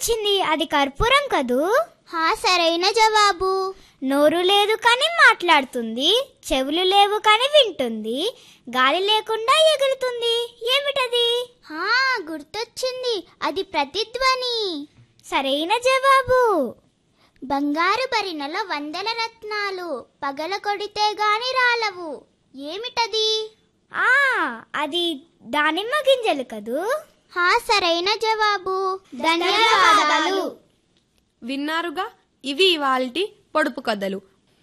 గుర్తొచ్చింది అది కర్పూరం కదూ హా సరైన జవాబు నోరు లేదు కానీ మాట్లాడుతుంది చెవులు లేవు కానీ వింటుంది గాలి లేకుండా ఎగురుతుంది ఏమిటది హా గుర్తొచ్చింది అది ప్రతిధ్వని సరైన జవాబు బంగారు బరినలో వందల రత్నాలు పగల కొడితే గాని రాలవు ఏమిటది ఆ అది దానిమ్మ గింజలు కదూ హా సరైన జవాబు ధన్యవాదాలు. విన్నారుగా ఇవి ఇవాల్టి పొడుపు కథలు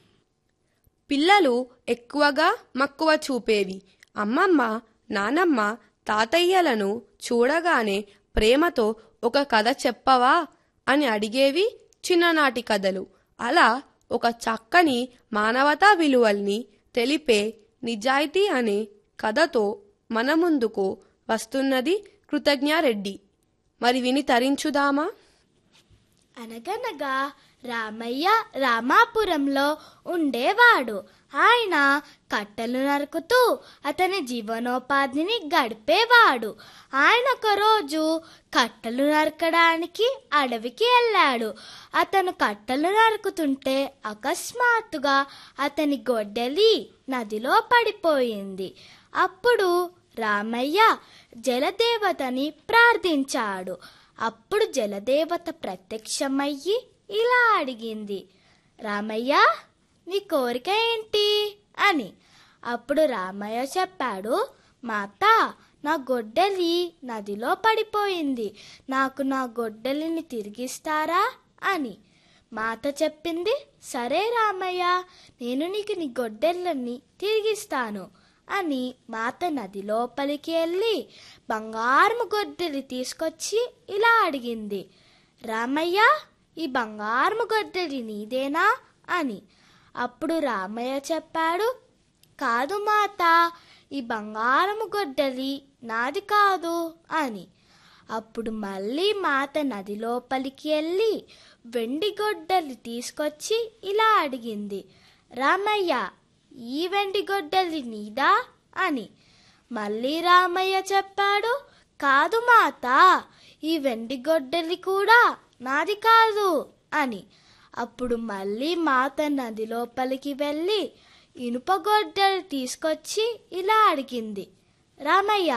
పిల్లలు ఎక్కువగా మక్కువ చూపేవి అమ్మమ్మ నానమ్మ తాతయ్యలను చూడగానే ప్రేమతో ఒక కథ చెప్పవా అని అడిగేవి చిన్ననాటి కథలు అలా ఒక చక్కని మానవతా విలువల్ని తెలిపే నిజాయితీ అనే కథతో మన ముందుకు వస్తున్నది కృతజ్ఞారెడ్డి మరి విని తరించుదామా అనగనగా రామయ్య రామాపురంలో ఉండేవాడు ఆయన కట్టెలు నరుకుతూ అతని జీవనోపాధిని గడిపేవాడు ఆయన ఒకరోజు కట్టెలు నరకడానికి అడవికి వెళ్ళాడు అతను కట్టెలు నరుకుతుంటే అకస్మాత్తుగా అతని గొడ్డలి నదిలో పడిపోయింది అప్పుడు రామయ్య జలదేవతని ప్రార్థించాడు అప్పుడు జలదేవత ప్రత్యక్షమయ్యి ఇలా అడిగింది రామయ్య నీ కోరిక ఏంటి అని అప్పుడు రామయ్య చెప్పాడు మాత నా గొడ్డలి నదిలో పడిపోయింది నాకు నా గొడ్డలిని తిరిగిస్తారా అని మాత చెప్పింది సరే రామయ్య నేను నీకు నీ గొడ్డెళ్ళని తిరిగిస్తాను అని మాత నది లోపలికి వెళ్ళి బంగారము గొడ్డలి తీసుకొచ్చి ఇలా అడిగింది రామయ్య ఈ బంగారము గొడ్డలి నీదేనా అని అప్పుడు రామయ్య చెప్పాడు కాదు మాత ఈ బంగారము గొడ్డలి నాది కాదు అని అప్పుడు మళ్ళీ మాత నది లోపలికి వెళ్ళి వెండి గొడ్డలి తీసుకొచ్చి ఇలా అడిగింది రామయ్య ఈ వెండి గొడ్డలి నీదా అని మళ్ళీ రామయ్య చెప్పాడు కాదు మాత ఈ వెండి గొడ్డలి కూడా నాది కాదు అని అప్పుడు మళ్ళీ మాత నది లోపలికి వెళ్ళి ఇనుప గొడ్డలి తీసుకొచ్చి ఇలా అడిగింది రామయ్య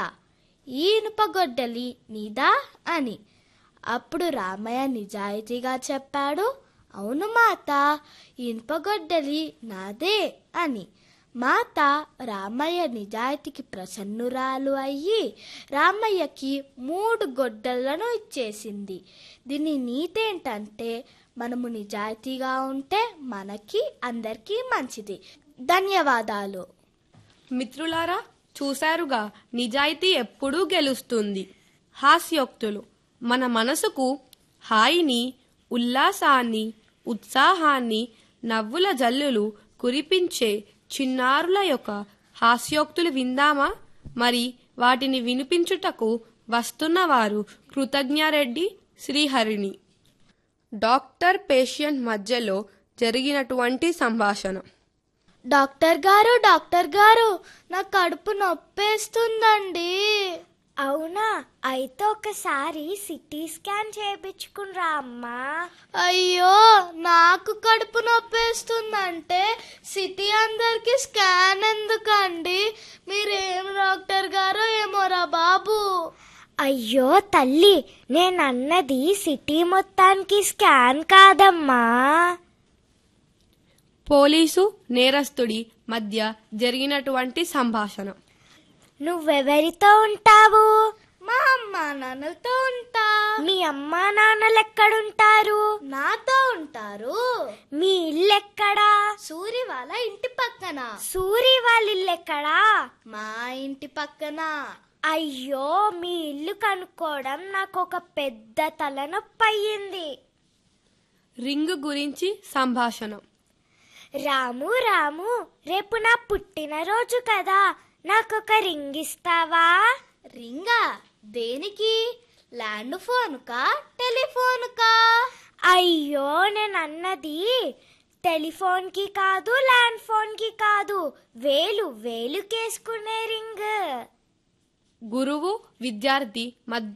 ఈ ఇనుప గొడ్డలి నీదా అని అప్పుడు రామయ్య నిజాయితీగా చెప్పాడు అవును మాత ఈ ఇనుప గొడ్డలి నాదే అని మాత రామయ్య నిజాయితీకి ప్రసన్నురాలు అయ్యి రామయ్యకి మూడు గొడ్డలను ఇచ్చేసింది దీని నీతేంటంటే మనము నిజాయితీగా ఉంటే మనకి అందరికీ మంచిది ధన్యవాదాలు మిత్రులారా చూశారుగా నిజాయితీ ఎప్పుడూ గెలుస్తుంది హాస్యోక్తులు మన మనసుకు హాయిని ఉల్లాసాన్ని ఉత్సాహాన్ని నవ్వుల జల్లులు కురిపించే చిన్నారుల యొక్క హాస్యోక్తులు విందామా మరి వాటిని వినిపించుటకు వస్తున్నవారు కృతజ్ఞారెడ్డి శ్రీహరిణి డాక్టర్ పేషెంట్ మధ్యలో జరిగినటువంటి సంభాషణ డాక్టర్ గారు డాక్టర్ గారు నా కడుపు నొప్పేస్తుందండి అవునా అయితే ఒకసారి సిటీ స్కాన్ చేయించుకునిరా అమ్మా అయ్యో నాకు కడుపు నొప్పేస్తుందంటే సిటీ అందరికి స్కాన్ ఎందుకండి మీరేం డాక్టర్ గారో ఏమోరా బాబు అయ్యో తల్లి నేనన్నది సిటీ మొత్తానికి స్కాన్ కాదమ్మా పోలీసు నేరస్తుడి మధ్య జరిగినటువంటి సంభాషణ నువ్వెవరితో ఉంటావు మా అమ్మ నాన్నలతో ఉంటా మీ అమ్మా నాన్నలు ఎక్కడుంటారు నాతో ఉంటారు మీ ఇల్లు ఎక్కడా సూరి వాళ్ళ ఇంటి పక్కన సూరి వాళ్ళ ఇల్లు ఎక్కడా మా ఇంటి పక్కన అయ్యో మీ ఇల్లు కనుక్కోవడం నాకు ఒక పెద్ద తలనొప్పి అయ్యింది రింగు గురించి సంభాషణ రాము రాము రేపు నా పుట్టినరోజు కదా నాకొక రింగ్ ఇస్తావా రింగా దేనికి ల్యాండ్ ఫోన్కా టెలిఫోన్కా అయ్యో నేను అన్నది టెలిఫోన్కి కాదు ల్యాండ్ ఫోన్కి కాదు వేలు వేలు కేసుకునే రింగ్ గురువు విద్యార్థి మధ్య